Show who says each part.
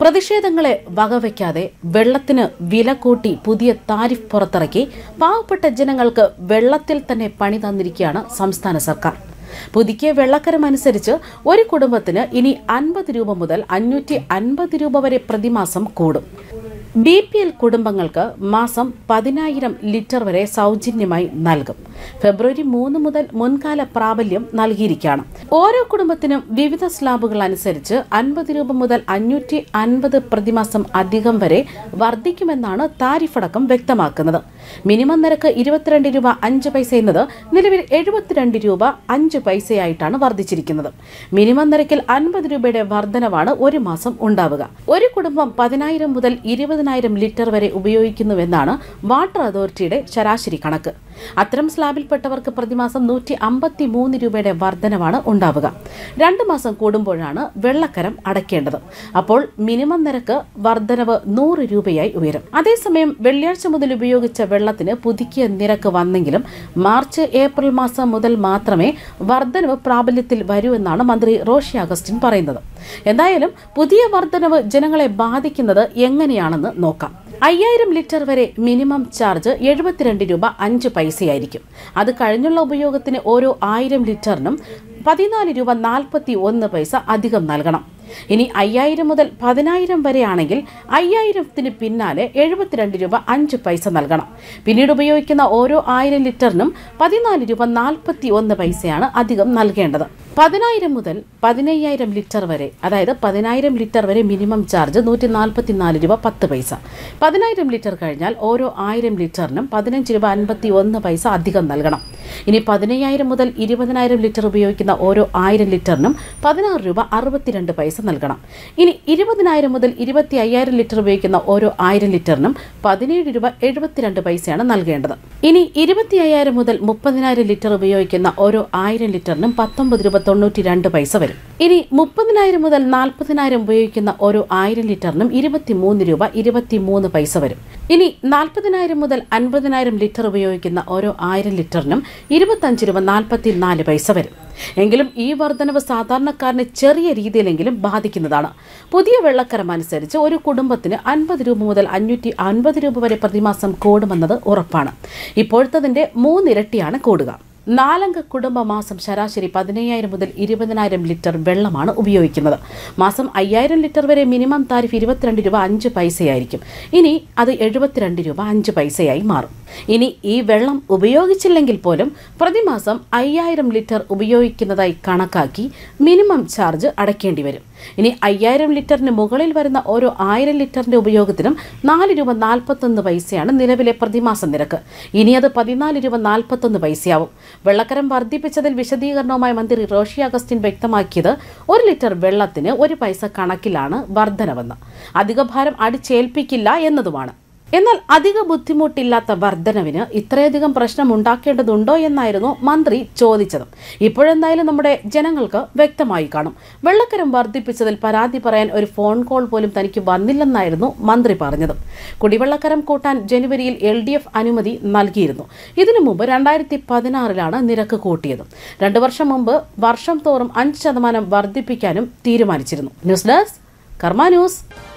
Speaker 1: പ്രതിഷേധങ്ങളെ വകവയ്ക്കാതെ വെള്ളത്തിന് വില കൂട്ടി പുതിയ താരിഫ് പുറത്തിറക്കി പാവപ്പെട്ട ജനങ്ങൾക്ക് വെള്ളത്തിൽ തന്നെ പണി തന്നിരിക്കുകയാണ് സംസ്ഥാന സർക്കാർ പുതുക്കിയ വെള്ളക്കരം അനുസരിച്ച് ഒരു കുടുംബത്തിന് ഇനി അൻപത് രൂപ മുതൽ അഞ്ഞൂറ്റി അൻപത് രൂപ വരെ പ്രതിമാസം കൂടും ബി പി എൽ കുടുംബങ്ങൾക്ക് മാസം പതിനായിരം ലിറ്റർ വരെ സൗജന്യമായി നൽകും ഫെബ്രുവരി മൂന്ന് മുതൽ മുൻകാല പ്രാബല്യം നൽകിയിരിക്കുകയാണ് ഓരോ കുടുംബത്തിനും വിവിധ സ്ലാബുകൾ അനുസരിച്ച് അൻപത് രൂപ മുതൽ അഞ്ഞൂറ്റി അൻപത് പ്രതിമാസം അധികം വരെ വർദ്ധിക്കുമെന്നാണ് താരിഫ് അടക്കം വ്യക്തമാക്കുന്നത് മിനിമം നിരക്ക് ഇരുപത്തിരണ്ട് രൂപ അഞ്ച് പൈസ എന്നത് നിലവിൽ എഴുപത്തിരണ്ട് രൂപ അഞ്ച് പൈസയായിട്ടാണ് വർദ്ധിച്ചിരിക്കുന്നത് മിനിമം നിരക്കിൽ അൻപത് രൂപയുടെ വർധനവാണ് ഒരു മാസം ഉണ്ടാവുക ഒരു കുടുംബം പതിനായിരം മുതൽ ഇരുപതിനായിരം ലിറ്റർ വരെ ഉപയോഗിക്കുന്നുവെന്നാണ് വാട്ടർ അതോറിറ്റിയുടെ ശരാശരി കണക്ക് അത്തരം സ്ലാബിൽപ്പെട്ടവർക്ക് പ്രതിമാസം നൂറ്റി അമ്പത്തി മൂന്ന് രൂപയുടെ വർധനവാണ് ഉണ്ടാവുക രണ്ട് മാസം കൂടുമ്പോഴാണ് വെള്ളക്കരം അടയ്ക്കേണ്ടത് അപ്പോൾ മിനിമം നിരക്ക് വർധനവ് നൂറ് രൂപയായി ഉയരും അതേസമയം വെള്ളിയാഴ്ച മുതൽ ഉപയോഗിച്ച വെള്ളത്തിന് പുതുക്കിയ നിരക്ക് വന്നെങ്കിലും മാർച്ച് ഏപ്രിൽ മാസം മുതൽ മാത്രമേ വർധനവ് പ്രാബല്യത്തിൽ വരൂ എന്നാണ് മന്ത്രി റോഷി അഗസ്റ്റിൻ പറയുന്നത് എന്തായാലും പുതിയ വർധനവ് ജനങ്ങളെ ബാധിക്കുന്നത് എങ്ങനെയാണെന്ന് നോക്കാം അയ്യായിരം ലിറ്റർ വരെ മിനിമം ചാർജ് എഴുപത്തിരണ്ട് രൂപ അഞ്ച് പൈസയായിരിക്കും അത് കഴിഞ്ഞുള്ള ഉപയോഗത്തിന് ഓരോ ആയിരം ലിറ്ററിനും പതിനാല് രൂപ നാൽപ്പത്തി ഒന്ന് പൈസ അധികം നൽകണം ഇനി അയ്യായിരം മുതൽ പതിനായിരം വരെയാണെങ്കിൽ അയ്യായിരത്തിന് പിന്നാലെ എഴുപത്തിരണ്ട് രൂപ അഞ്ച് പൈസ നൽകണം പിന്നീട് ഉപയോഗിക്കുന്ന ഓരോ ആയിരം ലിറ്ററിനും പതിനാല് രൂപ നാൽപ്പത്തി ഒന്ന് പൈസയാണ് അധികം നൽകേണ്ടത് പതിനായിരം മുതൽ പതിനയ്യായിരം ലിറ്റർ വരെ അതായത് പതിനായിരം ലിറ്റർ വരെ മിനിമം ചാർജ് നൂറ്റി നാൽപ്പത്തി നാല് രൂപ പത്ത് പൈസ പതിനായിരം ലിറ്റർ കഴിഞ്ഞാൽ ഓരോ ആയിരം ലിറ്ററിനും പതിനഞ്ച് രൂപ അൻപത്തി ഒന്ന് പൈസ അധികം നൽകണം ഇനി പതിനയ്യായിരം മുതൽ ഇരുപതിനായിരം ലിറ്റർ ഉപയോഗിക്കുന്ന ഓരോ ആയിരം ലിറ്ററിനും പതിനാറ് രൂപ അറുപത്തിരണ്ട് പൈസ നൽകണം ഇനി ഇരുപതിനായിരം മുതൽ ഇരുപത്തി അയ്യായിരം ലിറ്റർ ഉപയോഗിക്കുന്ന ഓരോ ആയിരം ലിറ്ററിനും പതിനേഴ് രൂപ എഴുപത്തിരണ്ട് പൈസയാണ് നൽകേണ്ടത് ഇനി ഇരുപത്തി അയ്യായിരം മുതൽ മുപ്പതിനായിരം ലിറ്റർ ഉപയോഗിക്കുന്ന ഓരോ ആയിരം ലിറ്ററിനും പത്തൊമ്പത് രൂപ തൊണ്ണൂറ്റി രണ്ട് പൈസ വരും ഇനി മുപ്പതിനായിരം മുതൽ നാൽപ്പതിനായിരം ഉപയോഗിക്കുന്ന ഓരോ ആയിരം ലിറ്ററിനും ഇരുപത്തി മൂന്ന് രൂപ ഇരുപത്തി മൂന്ന് പൈസ വരും ഇനി നാൽപ്പതിനായിരം മുതൽ അൻപതിനായിരം ലിറ്റർ ഉപയോഗിക്കുന്ന ഓരോ ആയിരം ലിറ്ററിനും ഇരുപത്തഞ്ച് രൂപ നാൽപ്പത്തി നാല് പൈസ വരും എങ്കിലും ഈ വർധനവ് സാധാരണക്കാരനെ ചെറിയ രീതിയിലെങ്കിലും ബാധിക്കുന്നതാണ് പുതിയ വെള്ളക്കരം അനുസരിച്ച് ഒരു കുടുംബത്തിന് അൻപത് രൂപ മുതൽ അഞ്ഞൂറ്റി അൻപത് രൂപ വരെ പ്രതിമാസം കൂടുമെന്നത് ഉറപ്പാണ് ഇപ്പോഴത്തതിന്റെ മൂന്നിരട്ടിയാണ് കൂടുക നാലംഗ കുടുംബ മാസം ശരാശരി പതിനയ്യായിരം മുതൽ ഇരുപതിനായിരം ലിറ്റർ വെള്ളമാണ് ഉപയോഗിക്കുന്നത് മാസം അയ്യായിരം ലിറ്റർ വരെ മിനിമം താരിഫ് ഇരുപത്തിരണ്ട് രൂപ അഞ്ച് പൈസയായിരിക്കും ഇനി അത് എഴുപത്തിരണ്ട് രൂപ അഞ്ച് പൈസയായി മാറും ഇനി ഈ വെള്ളം ഉപയോഗിച്ചില്ലെങ്കിൽ പോലും പ്രതിമാസം അയ്യായിരം ലിറ്റർ ഉപയോഗിക്കുന്നതായി കണക്കാക്കി മിനിമം ചാർജ് അടയ്ക്കേണ്ടി വരും ഇനി അയ്യായിരം ലിറ്ററിന് മുകളിൽ വരുന്ന ഓരോ ആയിരം ലിറ്ററിന്റെ ഉപയോഗത്തിനും നാല് രൂപ നാൽപ്പത്തൊന്ന് പൈസയാണ് നിലവിലെ പ്രതിമാസ നിരക്ക് ഇനി അത് പതിനാല് രൂപ നാൽപ്പത്തൊന്ന് പൈസയാവും വെള്ളക്കരം വർദ്ധിപ്പിച്ചതിൽ വിശദീകരണവുമായി മന്ത്രി റോഷി അഗസ്റ്റിൻ വ്യക്തമാക്കിയത് ഒരു ലിറ്റർ വെള്ളത്തിന് ഒരു പൈസ കണക്കിലാണ് വർധനവെന്ന് അധിക ഭാരം അടിച്ചേൽപ്പിക്കില്ല എന്നതുമാണ് എന്നാൽ അധിക ബുദ്ധിമുട്ടില്ലാത്ത വർധനവിന് ഇത്രയധികം പ്രശ്നം ഉണ്ടാക്കേണ്ടതുണ്ടോ എന്നായിരുന്നു മന്ത്രി ചോദിച്ചത് ഇപ്പോഴെന്തായാലും നമ്മുടെ ജനങ്ങൾക്ക് വ്യക്തമായി കാണും വെള്ളക്കരം വർദ്ധിപ്പിച്ചതിൽ പരാതി പറയാൻ ഒരു ഫോൺ കോൾ പോലും തനിക്ക് വന്നില്ലെന്നായിരുന്നു മന്ത്രി പറഞ്ഞത് കുടിവെള്ളക്കരം കൂട്ടാൻ ജനുവരിയിൽ എൽ ഡി എഫ് അനുമതി നൽകിയിരുന്നു ഇതിനു മുമ്പ് രണ്ടായിരത്തി പതിനാറിലാണ് നിരക്ക് കൂട്ടിയത് രണ്ടു വർഷം മുമ്പ് വർഷം തോറും അഞ്ച് ശതമാനം വർദ്ധിപ്പിക്കാനും തീരുമാനിച്ചിരുന്നു ന്യൂസ് ഡെസ്ക് കർമ്മ ന്യൂസ്